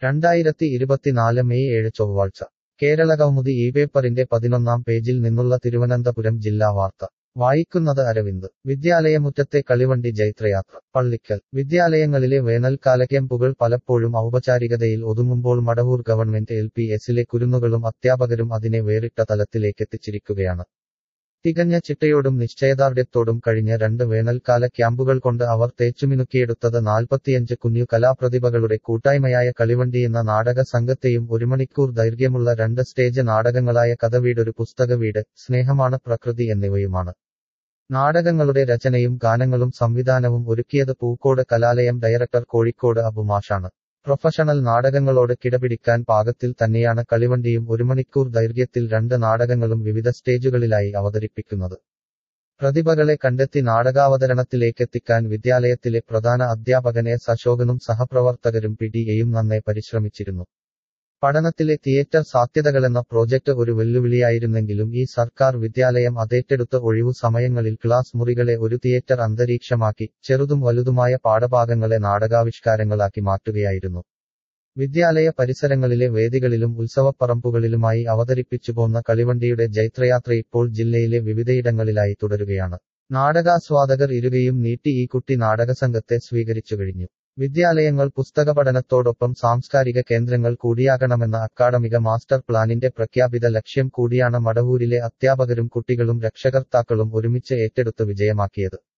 രണ്ടായിരത്തി ഇരുപത്തിനാല് മെയ് ഏഴ് ചൊവ്വാഴ്ച കേരളകൗമുദി ഈ പേപ്പറിന്റെ പതിനൊന്നാം പേജിൽ നിന്നുള്ള തിരുവനന്തപുരം ജില്ലാ വാർത്ത വായിക്കുന്നത് അരവിന്ദ് വിദ്യാലയമുറ്റത്തെ കളിവണ്ടി ജൈത്രയാത്ര പള്ളിക്കൽ വിദ്യാലയങ്ങളിലെ വേനൽക്കാല ക്യാമ്പുകൾ പലപ്പോഴും ഔപചാരികതയിൽ ഒതുങ്ങുമ്പോൾ മടവൂർ ഗവൺമെന്റ് എൽ പി എസിലെ കുരുന്നുകളും അധ്യാപകരും അതിനെ വേറിട്ട തലത്തിലേക്കെത്തിച്ചിരിക്കുകയാണ് തികഞ്ഞ ചിട്ടയോടും നിശ്ചയദാർഢ്യത്തോടും കഴിഞ്ഞ രണ്ട് വേനൽക്കാല ക്യാമ്പുകൾ കൊണ്ട് അവർ തേച്ചുമിനുക്കിയെടുത്തത് നാൽപ്പത്തിയഞ്ച് കുഞ്ഞു കലാപ്രതിഭകളുടെ കൂട്ടായ്മയായ കളിവണ്ടി എന്ന നാടക സംഘത്തെയും ഒരു മണിക്കൂർ ദൈർഘ്യമുള്ള രണ്ട് സ്റ്റേജ് നാടകങ്ങളായ കഥവീടൊരു പുസ്തകവീട് സ്നേഹമാണ് പ്രകൃതി എന്നിവയുമാണ് നാടകങ്ങളുടെ രചനയും ഗാനങ്ങളും സംവിധാനവും ഒരുക്കിയത് പൂക്കോട് കലാലയം ഡയറക്ടർ കോഴിക്കോട് അബുമാഷാണ് പ്രൊഫഷണൽ നാടകങ്ങളോട് കിടപിടിക്കാൻ പാകത്തിൽ തന്നെയാണ് കളിവണ്ടിയും ഒരു മണിക്കൂർ ദൈർഘ്യത്തിൽ രണ്ട് നാടകങ്ങളും വിവിധ സ്റ്റേജുകളിലായി അവതരിപ്പിക്കുന്നത് പ്രതിഭകളെ കണ്ടെത്തി നാടകാവതരണത്തിലേക്കെത്തിക്കാൻ വിദ്യാലയത്തിലെ പ്രധാന അധ്യാപകൻ എസ് അശോകനും സഹപ്രവർത്തകരും പി ടി എയും നന്നെ പരിശ്രമിച്ചിരുന്നു പഠനത്തിലെ തിയേറ്റർ സാധ്യതകളെന്ന പ്രോജക്റ്റ് ഒരു വെല്ലുവിളിയായിരുന്നെങ്കിലും ഈ സർക്കാർ വിദ്യാലയം അതേറ്റെടുത്ത ഒഴിവു സമയങ്ങളിൽ ക്ലാസ് മുറികളെ ഒരു തിയേറ്റർ അന്തരീക്ഷമാക്കി ചെറുതും വലുതുമായ പാഠഭാഗങ്ങളെ നാടകാവിഷ്കാരങ്ങളാക്കി മാറ്റുകയായിരുന്നു വിദ്യാലയ പരിസരങ്ങളിലെ വേദികളിലും ഉത്സവപ്പറമ്പുകളിലുമായി അവതരിപ്പിച്ചുപോന്ന കളിവണ്ടിയുടെ ജൈത്രയാത്ര ഇപ്പോൾ ജില്ലയിലെ വിവിധയിടങ്ങളിലായി തുടരുകയാണ് നാടകാസ്വാദകർ ഇരുകയും നീട്ടി ഈ കുട്ടി നാടകസംഘത്തെ സ്വീകരിച്ചു കഴിഞ്ഞു വിദ്യാലയങ്ങൾ പുസ്തക പഠനത്തോടൊപ്പം സാംസ്കാരിക കേന്ദ്രങ്ങൾ കൂടിയാകണമെന്ന അക്കാഡമിക മാസ്റ്റർ പ്ലാനിന്റെ പ്രഖ്യാപിത ലക്ഷ്യം കൂടിയാണ് മടവൂരിലെ അധ്യാപകരും കുട്ടികളും രക്ഷകർത്താക്കളും ഒരുമിച്ച് ഏറ്റെടുത്ത് വിജയമാക്കിയത്